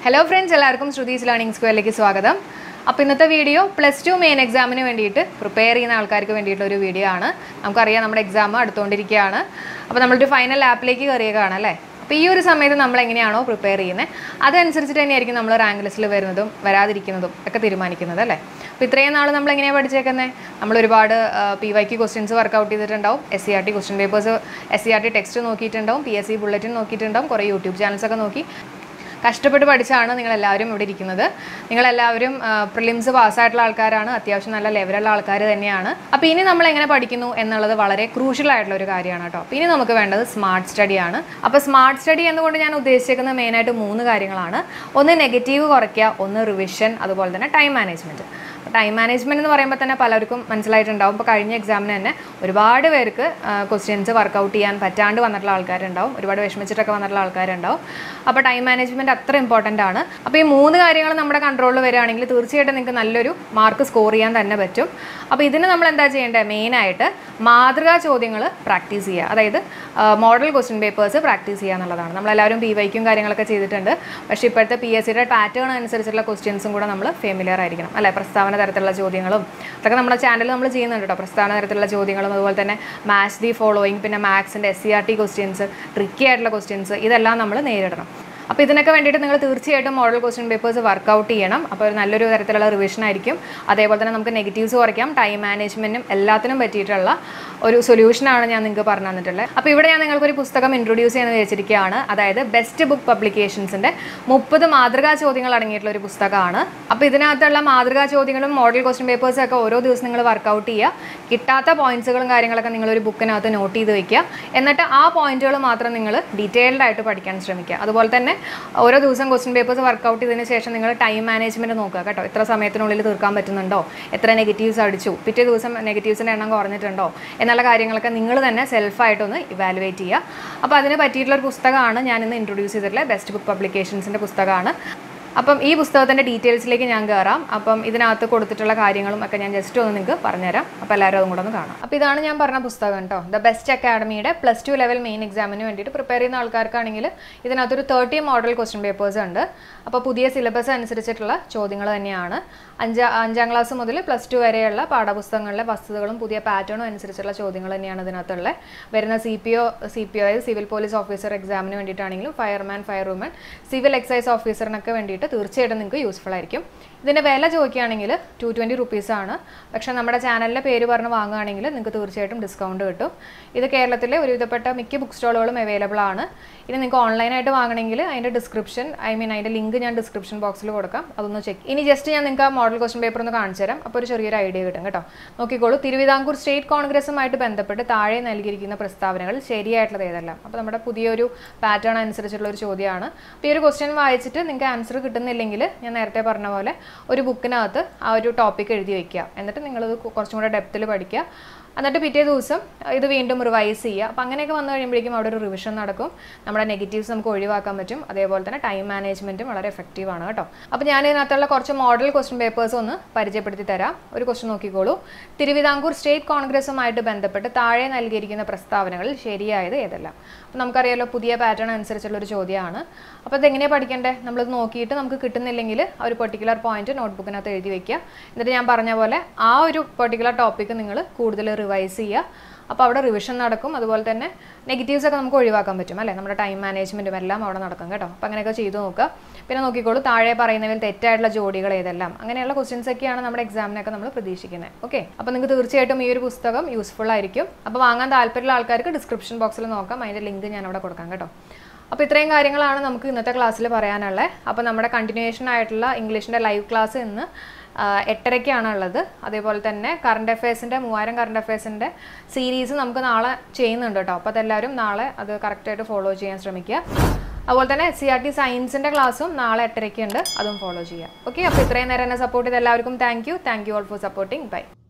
hello friends എല്ലാവർക്കും Shruthi's learning സ്ക്വയറിലേക്ക് സ്വാഗതം അപ്പോൾ ഇന്നത്തെ വീഡിയോ പ്ലസ് ടു മെയിൻ എക്സാമിന് വേണ്ടിയിട്ട് പ്രിപ്പയർ ചെയ്യുന്ന ആൾക്കാർക്ക് വേണ്ടിയിട്ടുള്ള ഒരു വീഡിയോ ആണ് നമുക്കറിയാം നമ്മുടെ എക്സാം അടുത്തുകൊണ്ടിരിക്കുകയാണ് അപ്പോൾ നമ്മളൊരു ഫൈനൽ ആപ്പിലേക്ക് കയറിയേക്കാണ് അല്ലേ അപ്പോൾ ഈ ഒരു സമയത്ത് നമ്മൾ എങ്ങനെയാണോ പ്രിപ്പയർ ചെയ്യുന്നത് അതനുസരിച്ചിട്ട് തന്നെയായിരിക്കും നമ്മൾ റാങ്ക് ലിസ്റ്റിൽ വരുന്നതും വരാതിരിക്കുന്നതും ഒക്കെ തീരുമാനിക്കുന്നത് അല്ലേ അപ്പോൾ ഇത്രയും നാൾ നമ്മൾ എങ്ങനെയാണ് പഠിച്ചേക്കുന്നത് നമ്മൾ ഒരുപാട് പി വൈക്ക് ക്വസ്റ്റ്യൻസ് വർക്കൗട്ട് ചെയ്തിട്ടുണ്ടാവും S C R T question papers S C R T text നോക്കിയിട്ടുണ്ടാവും പി എസ് സി ബുള്ളറ്റിൻ നോക്കിയിട്ടുണ്ടാവും കുറേ യൂട്യൂബ് ചാനൽസ് ഒക്കെ നോക്കി കഷ്ടപ്പെട്ട് പഠിച്ചാണ് നിങ്ങളെല്ലാവരും ഇവിടെ ഇരിക്കുന്നത് നിങ്ങളെല്ലാവരും പ്രിലിംസ് പാസ്സായിട്ടുള്ള ആൾക്കാരാണ് അത്യാവശ്യം നല്ല ലെവലുള്ള ആൾക്കാർ തന്നെയാണ് അപ്പോൾ ഇനി നമ്മൾ എങ്ങനെ പഠിക്കുന്നു എന്നുള്ളത് വളരെ ക്രൂഷ്യൽ ആയിട്ടുള്ള ഒരു കാര്യമാണ് കേട്ടോ അപ്പോൾ ഇനി നമുക്ക് വേണ്ടത് സ്മാർട്ട് സ്റ്റഡിയാണ് അപ്പോൾ സ്മാർട്ട് സ്റ്റഡി എന്നുകൊണ്ട് ഞാൻ ഉദ്ദേശിക്കുന്നത് മെയിനായിട്ട് മൂന്ന് കാര്യങ്ങളാണ് ഒന്ന് നെഗറ്റീവ് കുറയ്ക്കുക ഒന്ന് റിവിഷൻ അതുപോലെ തന്നെ ടൈം മാനേജ്മെൻറ്റ് ടൈം മാനേജ്മെന്റ് എന്ന് പറയുമ്പോൾ തന്നെ പലർക്കും മനസ്സിലായിട്ടുണ്ടാവും ഇപ്പോൾ കഴിഞ്ഞ എക്സാമിന് തന്നെ ഒരുപാട് പേർക്ക് ക്വസ്റ്റ്യൻസ് വർക്കൗട്ട് ചെയ്യാൻ പറ്റാണ്ട് വന്നിട്ടുള്ള ആൾക്കാരുണ്ടാവും ഒരുപാട് വിഷമിച്ചിട്ടൊക്കെ വന്നിട്ടുള്ള ആൾക്കാരുണ്ടാവും അപ്പോൾ ടൈം മാനേജ്മെന്റ് അത്ര ഇമ്പോർട്ടൻ്റ് ആണ് അപ്പോൾ ഈ മൂന്ന് കാര്യങ്ങൾ നമ്മുടെ കൺട്രോളിൽ വരികയാണെങ്കിൽ തീർച്ചയായിട്ടും നിങ്ങൾക്ക് നല്ലൊരു മാർക്ക് സ്കോർ ചെയ്യാൻ തന്നെ പറ്റും അപ്പോൾ ഇതിന് നമ്മൾ എന്താ ചെയ്യേണ്ടത് മെയിനായിട്ട് മാതൃകാ ചോദ്യങ്ങൾ പ്രാക്ടീസ് ചെയ്യുക അതായത് മോഡൽ ക്വസ്റ്റ്യൻ പേപ്പേഴ്സ് പ്രാക്ടീസ് ചെയ്യുക എന്നുള്ളതാണ് നമ്മളെല്ലാവരും പി വൈക്കും കാര്യങ്ങളൊക്കെ ചെയ്തിട്ടുണ്ട് പക്ഷേ ഇപ്പോഴത്തെ പി എസ് സിയുടെ പാറ്റേൺ അനുസരിച്ചുള്ള ക്വസ്റ്റ്യൻസും കൂടെ നമ്മൾ ഫെമിലിയർ ആയിരിക്കണം അല്ലെ പ്രസ്താവന തരത്തിലുള്ള ചോദ്യങ്ങളും അതൊക്കെ നമ്മുടെ ചാനലിൽ നമ്മൾ ചെയ്യുന്നുണ്ട് കേട്ടോ പ്രസ്താവന തരത്തിലുള്ള ചോദ്യങ്ങളും അതുപോലെ തന്നെ മാത്സ് ദി ഫോളോയിങ് പിന്നെ മാത്സിൻ്റെ S C R T questions tricky ആയിട്ടുള്ള ക്വസ്റ്റ്യൻസ് ഇതെല്ലാം നമ്മൾ നേരിടണം അപ്പോൾ ഇതിനൊക്കെ വേണ്ടിയിട്ട് നിങ്ങൾ തീർച്ചയായിട്ടും മോഡൽ ക്വസ്റ്റ്യൻ പേപ്പേഴ്സ് വർക്കൗട്ട് ചെയ്യണം അപ്പോൾ ഒരു നല്ലൊരു തരത്തിലുള്ള റിവിഷൻ ആയിരിക്കും അതേപോലെ തന്നെ നമുക്ക് നെഗറ്റീവ്സ് കുറയ്ക്കാം ടൈം മാനേജ്മെൻറ്റും എല്ലാത്തിനും പറ്റിയിട്ടുള്ള ഒരു സൊല്യൂഷനാണ് ഞാൻ നിങ്ങൾക്ക് പറഞ്ഞു തന്നിട്ടുള്ളത് അപ്പോൾ ഇവിടെ ഞാൻ നിങ്ങൾക്കൊരു പുസ്തകം ഇൻട്രൊഡ്യൂസ് ചെയ്യാൻ വെച്ചിരിക്കുകയാണ് അതായത് ബെസ്റ്റ് ബുക്ക് പബ്ലിക്കേഷൻസിൻ്റെ മുപ്പത് മാതൃകാ ചോദ്യങ്ങൾ അടങ്ങിയിട്ടുള്ള ഒരു പുസ്തകമാണ് അപ്പോൾ ഇതിനകത്തുള്ള മാതൃകാ ചോദ്യങ്ങളും മോഡൽ ക്വസ്റ്റ്യൻ പേപ്പേഴ്സും ഒക്കെ ഓരോ ദിവസം നിങ്ങൾ വർക്കൗട്ട് ചെയ്യുക കിട്ടാത്ത പോയിന്റ്സുകളും കാര്യങ്ങളൊക്കെ നിങ്ങൾ ഒരു ബുക്കിനകത്ത് നോട്ട് ചെയ്ത് വെക്കുക എന്നിട്ട് ആ പോയിന്റുകൾ മാത്രം നിങ്ങൾ ഡീറ്റെയിൽഡ് ആയിട്ട് പഠിക്കാൻ ശ്രമിക്കുക അതുപോലെ തന്നെ ഓരോ ദിവസം ക്വസ്റ്റ്യൻ പേപ്പേഴ്സ് വർക്കൗട്ട് ചെയ്തതിന് ശേഷം നിങ്ങൾ ടൈം മാനേജ്മെൻറ്റ് നോക്കുക കേട്ടോ എത്ര സമയത്തിനുള്ളിൽ തീർക്കാൻ പറ്റുന്നുണ്ടോ എത്ര നെഗറ്റീവ്സ് അടിച്ചു പിറ്റേ ദിവസം നെഗറ്റീവ്സിൻ്റെ എണ്ണം കുറഞ്ഞിട്ടുണ്ടോ എന്നുള്ള കാര്യങ്ങളൊക്കെ നിങ്ങൾ തന്നെ സെൽഫായിട്ടൊന്ന് ഇവാലുവേറ്റ് ചെയ്യുക അപ്പോൾ അതിന് പറ്റിയിട്ടുള്ള ഒരു പുസ്തകമാണ് ഞാൻ ഇന്ന് ഇൻട്രൊഡ്യൂസ് ചെയ്തിട്ടുള്ള ബെസ്റ്റ് ബുക്ക് പബ്ലിക്കേഷൻസിൻ്റെ പുസ്തകമാണ് അപ്പം ഈ പുസ്തകത്തിൻ്റെ ഡീറ്റെയിൽസിലേക്ക് ഞാൻ കയറാം അപ്പം ഇതിനകത്ത് കൊടുത്തിട്ടുള്ള കാര്യങ്ങളും ഒക്കെ ഞാൻ ജസ്റ്റ് ഒന്ന് നിങ്ങൾക്ക് പറഞ്ഞുതരാം അപ്പോൾ എല്ലാവരും അതും കൂടെ ഒന്ന് കാണാം അപ്പോൾ ഇതാണ് ഞാൻ പറഞ്ഞ പുസ്തകം കേട്ടോ ദ ബെസ്റ്റ് അക്കാഡമിയുടെ പ്ലസ് ടു ലെവൽ മെയിൻ എക്സാമിന് വേണ്ടിയിട്ട് പ്രിപ്പയർ ചെയ്യുന്ന ആൾക്കാർക്കാണെങ്കിൽ ഇതിനകത്തൊരു തേർട്ടി മോഡൽ ക്വസ്റ്റ്യൻ പേപ്പേഴ്സ് ഉണ്ട് അപ്പോൾ പുതിയ സിലബസ് അനുസരിച്ചിട്ടുള്ള ചോദ്യങ്ങൾ തന്നെയാണ് അഞ്ചാ അഞ്ചാം ക്ലാസ് മുതൽ പ്ലസ് ടു വരെയുള്ള പാഠപുസ്തകങ്ങളിലെ വസ്തുതകളും പുതിയ പാറ്റേണും അനുസരിച്ചുള്ള ചോദ്യങ്ങൾ തന്നെയാണ് ഇതിനകത്തുള്ളത് വരുന്ന C P O C P O civil police officer എക്സാമിന് വേണ്ടിയിട്ടാണെങ്കിലും fireman fire woman civil excise ഓഫീസറിനൊക്കെ വേണ്ടിയിട്ട് തീർച്ചയായിട്ടും നിങ്ങൾക്ക് യൂസ്ഫുൾ ആയിരിക്കും ഇതിൻ്റെ വില ചോദിക്കുകയാണെങ്കിൽ ടു ട്വൻറ്റി റുപ്പീസാണ് പക്ഷേ നമ്മുടെ ചാനലിൻ്റെ പേര് പറഞ്ഞ് വാങ്ങുകയാണെങ്കിൽ നിങ്ങൾക്ക് തീർച്ചയായിട്ടും ഡിസ്കൗണ്ട് കിട്ടും ഇത് കേരളത്തിലെ ഒരുവിധപ്പെട്ട മിക്ക ബുക്ക് സ്റ്റോളുകളും അവൈലബിൾ ആണ് ഇനി നിങ്ങൾക്ക് ഓൺലൈനായിട്ട് വാങ്ങണമെങ്കിൽ അതിൻ്റെ ഡിസ്ക്രിപ്ഷൻ ഐ മീൻ അതിൻ്റെ ലിങ്ക് ഞാൻ ഡിസ്ക്രിപ്ഷൻ ബോക്സിൽ കൊടുക്കാം അതൊന്ന് ചെക്ക് ഇനി ജസ്റ്റ് ഞാൻ നിങ്ങൾക്ക് ആ മോഡൽ ക്വസ്റ്റൻ പേപ്പർ ഒന്ന് കാണിച്ചു തരാം അപ്പോൾ ഒരു ചെറിയൊരു ഐഡിയ കിട്ടും കേട്ടോ നോക്കിക്കോളൂ തിരുവിതാംകൂർ സ്റ്റേറ്റ് കോൺഗ്രസുമായിട്ട് ബന്ധപ്പെട്ട് താഴെ നൽകിയിരിക്കുന്ന പ്രസ്താവനകൾ ശരിയായിട്ടുള്ളത് ഏതെല്ലാം അപ്പോൾ നമ്മുടെ പുതിയൊരു പാറ്റേൺ അനുസരിച്ചുള്ള ഒരു ചോദ്യമാണ് അപ്പോൾ ഈ ഒരു ക്വസ്റ്റ്യൻ വായിച്ചിട്ട് നിങ്ങൾക്ക് ആൻസർ കിട്ടുന്നില്ലെങ്കിൽ ഞാൻ നേരത്തെ പറഞ്ഞ പോലെ ഒരു ബുക്കിനകത്ത് ആ ഒരു ടോപ്പിക് എഴുതി വയ്ക്കുക എന്നിട്ട് നിങ്ങളത് കുറച്ചും കൂടെ ഡെപ്തിൽ പഠിക്കുക എന്നിട്ട് പിറ്റേ ദിവസം ഇത് വീണ്ടും റിവൈസ് ചെയ്യുക അപ്പോൾ അങ്ങനെയൊക്കെ വന്നു കഴിയുമ്പോഴേക്കും അവിടെ ഒരു റിവിഷൻ നടക്കും നമ്മുടെ നെഗറ്റീവ്സ് നമുക്ക് ഒഴിവാക്കാൻ പറ്റും അതേപോലെ തന്നെ ടൈം മാനേജ്മെൻറ്റും വളരെ എഫക്റ്റീവ് ആണ് കേട്ടോ അപ്പോൾ ഞാൻ ഇതിനകത്തുള്ള കുറച്ച് മോഡൽ ക്വസ്റ്റ്യൻ പേപ്പേഴ്സ് ഒന്ന് പരിചയപ്പെടുത്തി തരാം ഒരു ക്വസ്റ്റ്യൻ നോക്കിക്കോളൂ തിരുവിതാംകൂർ സ്റ്റേറ്റ് കോൺഗ്രസുമായിട്ട് ബന്ധപ്പെട്ട് താഴെ നൽകിയിരിക്കുന്ന പ്രസ്താവനകളിൽ ശരിയായത് ഏതെല്ലാം അപ്പോൾ നമുക്കറിയാലോ പുതിയ പാറ്റേൺ അനുസരിച്ചുള്ള ഒരു ചോദ്യമാണ് അപ്പോൾ അതെങ്ങനെയാണ് പഠിക്കേണ്ടത് നമ്മളിത് നോക്കിയിട്ട് നമുക്ക് കിട്ടുന്നില്ലെങ്കിൽ ആ ഒരു പെർട്ടിക്കുലർ പോയിന്റ് നോട്ട്ബുക്കിനകത്ത് എഴുതി വെക്കുക എന്നിട്ട് ഞാൻ പറഞ്ഞ പോലെ ആ ഒരു പെർട്ടിക്കുലർ ടോപ്പിക്ക് നിങ്ങൾ കൂടുതൽ റിവൈസ് ചെയ്യുക അപ്പോൾ അവിടെ റിവിഷൻ നടക്കും അതുപോലെ തന്നെ നെഗറ്റീവ്സ് ഒക്കെ നമുക്ക് ഒഴിവാക്കാൻ പറ്റും അല്ലേ നമ്മുടെ ടൈം മാനേജ്മെൻറ്റും എല്ലാം അവിടെ നടക്കും കേട്ടോ അപ്പോൾ അങ്ങനെയൊക്കെ ചെയ്തു നോക്കുക പിന്നെ നോക്കിക്കോളൂ താഴെ പറയുന്നതിൽ തെറ്റായിട്ടുള്ള ജോഡികൾ ഏതെല്ലാം അങ്ങനെയുള്ള ക്വസ്റ്റ്യൻസ് ഒക്കെയാണ് നമ്മുടെ എക്സാമിനൊക്കെ നമ്മൾ പ്രതീക്ഷിക്കുന്നത് ഓക്കെ അപ്പോൾ നിങ്ങൾക്ക് തീർച്ചയായിട്ടും ഈ ഒരു പുസ്തകം യൂസ്ഫുൾ ആയിരിക്കും അപ്പോൾ വാങ്ങാൻ താല്പര്യമുള്ള ആൾക്കാർക്ക് ഡിസ്ക്രിപ്ഷൻ ബോക്സിൽ നോക്കാം അതിൻ്റെ ലിങ്ക് ഞാൻ അവിടെ കൊടുക്കാം കേട്ടോ അപ്പോൾ ഇത്രയും കാര്യങ്ങളാണ് നമുക്ക് ഇന്നത്തെ ക്ലാസ്സിൽ പറയാനുള്ളത് അപ്പോൾ നമ്മുടെ കണ്ടിന്യൂവേഷൻ ആയിട്ടുള്ള ഇംഗ്ലീഷിൻ്റെ ലൈവ് ക്ലാസ് ഇന്ന് എട്ടരയ്ക്കാണ് ഉള്ളത് അതേപോലെ തന്നെ കറണ്ട് അഫയേഴ്സിൻ്റെ മൂവായിരം കറണ്ട് അഫയേഴ്സിൻ്റെ സീരീസ് നമുക്ക് നാളെ ചെയ്യുന്നുണ്ട് കേട്ടോ അപ്പോൾ അതെല്ലാവരും നാളെ അത് കറക്റ്റായിട്ട് ഫോളോ ചെയ്യാൻ ശ്രമിക്കുക അതുപോലെ തന്നെ സി ആർ ടി സയൻസിൻ്റെ ക്ലാസ്സും നാളെ എട്ടരയ്ക്ക് ഉണ്ട് അതും ഫോളോ ചെയ്യുക ഓക്കെ അപ്പോൾ ഇത്രയും നേരം എന്നെ സപ്പോർട്ട് ചെയ്ത എല്ലാവർക്കും thank you thank you all for supporting by